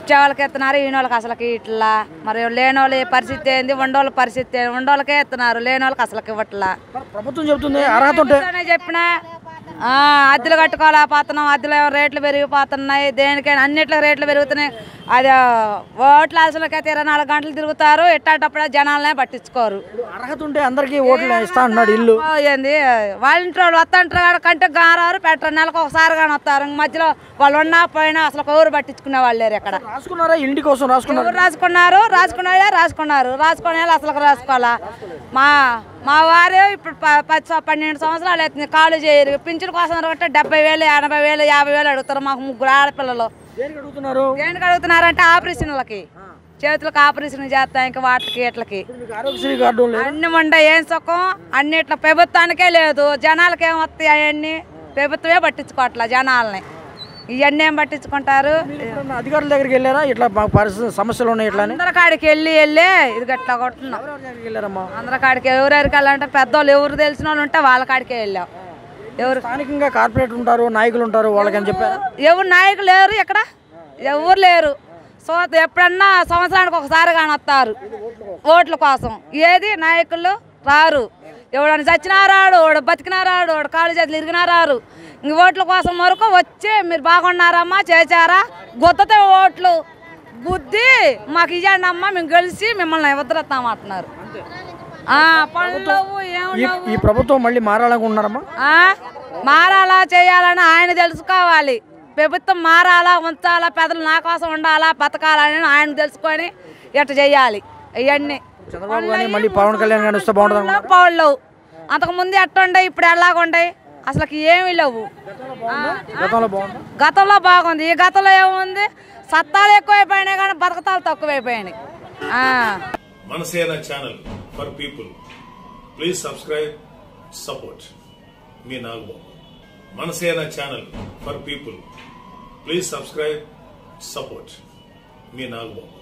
వచ్చే వాళ్ళకి ఎత్తున్నారు ఈయన వాళ్ళకి అసలుకి ఇట్లా మరి లేని వాళ్ళ పరిస్థితి ఏంది ఉండోళ్ళ పరిస్థితి ఏంది ఉండోళ్ళకే ఎత్తున్నారు లేని వాళ్ళకి అసలుకి ఇవ్వట్లా మరి ప్రభుత్వం చెబుతుంది అర్హత ఉంటే చెప్తానే చెప్పిన ఆ, అద్దెలు కట్టుకోలేకపోతున్నాం అద్దెలు ఏమో రేట్లు పెరిగిపోతున్నాయి దేనికైనా అన్నిట్లో రేట్లు పెరుగుతున్నాయి అది ఓట్ల అసలుకైతే ఇరవై నాలుగు గంటలు తిరుగుతారు ఎట్టాటప్పుడే జనాలనే పట్టించుకోరు ఇప్పుడు అర్హత ఉంటే అందరికీ ఓట్లు ఇస్తా అంటున్నాడు ఇల్లు ఓ, ఏంది వాళ్ళ ఇంట్లో వాళ్ళు వస్తుంటారు కాడ కంటే గారారు పెట్టరు నెలకు ఒకసారి కానీ వస్తారు ఇంక మధ్యలో వాళ్ళు ఉన్నా పోయినా అసలు ఎవరు పట్టించుకునే వాళ్ళు లేరు ఇక్కడ రాసుకున్నారా ఇంటి కోసం రాసుకున్నారు ఎవరు రాసుకున్నారు రాసుకున్నాయా రాసుకున్నారు రాసుకునే వాళ్ళు అసలు రాసుకోవాలా మా మా వారు ఇప్పుడు ప- పది సం- పన్నెండు సంవత్సరాలు అవుతుంది కాలు చేయరు పింఛన్ కోసం అంటే డెబ్బై వేలు ఎనభై వేలు యాభై వేలు అడుగుతారు మాకు ముగ్గురు ఆడపిల్లలు దేనికి అడుగుతున్నారు దేనికి అడుగుతున్నారంటే ఆపరేషన్లకి చేతులకు ఆపరేషన్ చేస్తాం ఇంకా వాటికి ఇట్లకి ఇప్పుడు మీకు ఆరోగ్యశ్రీ కార్డు లేదు అన్ని ఉండే ఏం సుఖం అన్నిట్లో ప్రభుత్వానికే లేదు జనాలకి ఏం వస్తాయి అవన్నీ ప్రభుత్వమే పట్టించుకోవట్లే జనాలని ఇవన్నీ ఏం పట్టించుకుంటారు మీరు ఎప్పుడన్నా అధికారుల దగ్గరికి వెళ్ళారా ఇట్లా మాకు పరిస్థితి సమస్యలు ఉన్నాయి ఇట్లా అని అందరి కాడికి వెళ్ళి వెళ్ళి ఇది గట్లా కొట్టున్నాం ఎవరెవరి దగ్గరికి వెళ్ళారమ్మా అందరి కాడికి ఎవరెవరికి వెళ్ళాలంటే పెద్దోళ్ళు ఎవరు తెలిసిన వాళ్ళు ఉంటే వాళ్ళ కాడికే వెళ్ళాం ఎవరు స్థానికంగా కార్పొరేటర్ ఉంటారు నాయకులు ఉంటారు వాళ్ళకని చెప్పారు ఎవరు నాయకులు లేరు ఇక్కడ ఎవరు లేరు సో ఎప్పుడన్నా సంవత్సరానికి ఒకసారి కానీ వస్తారు ఓట్ల కోసం ఏది నాయకులు రారు ఎవడన్నా చచ్చినా రాడు వాడు బతికినా రాడు వాడు కాళ్ళు చేతులు ఇరిగినా రారు ఇంక ఓట్ల కోసం వరకు వచ్చి మీరు బాగున్నారమ్మా చేశారా గుద్దతే ఓట్లు గుద్ది మాకు ఇవ్వండి అమ్మా మేము గెలిచి మిమ్మల్ని వదిలేస్తామంటున్నారు ఆ, పనులు లేవు, ఏం ఈ లేవు. ఈ ప్రభుత్వం మళ్ళీ మారాలనుకుంటున్నారమ్మా ఆ? మారాలా చేయాలని ఆయన తెలుసుకోవాలి ప్రభుత్వం మారాలా ఉంచాలా పెద్దలు నా కోసం ఉండాలా బతకాలని ఆయన తెలుసుకొని ఇట్ట చేయాలి ఇవన్నీ చంద్రబాబు కానీ మళ్ళీ పవన్ కళ్యాణ్ కానీ వస్తే బాగుంటుంది పౌళ్ళు అంతకు ముందు ఎట్టుండే ఇప్పుడు ఎలాగుండే అసలుకి ఏమీ లేవు ఆ, గతంలో బాగుంది గతంలో బాగుంది ఈ గతంలో ఏముంది సత్తాలు ఎక్కువైపోయినాయి కానీ బతకతాలు తక్కువైపోయినాయి ఆ. Manasena channel for people please subscribe support మీ Nagababu Manasena channel for people please subscribe support మీ నాగబాబు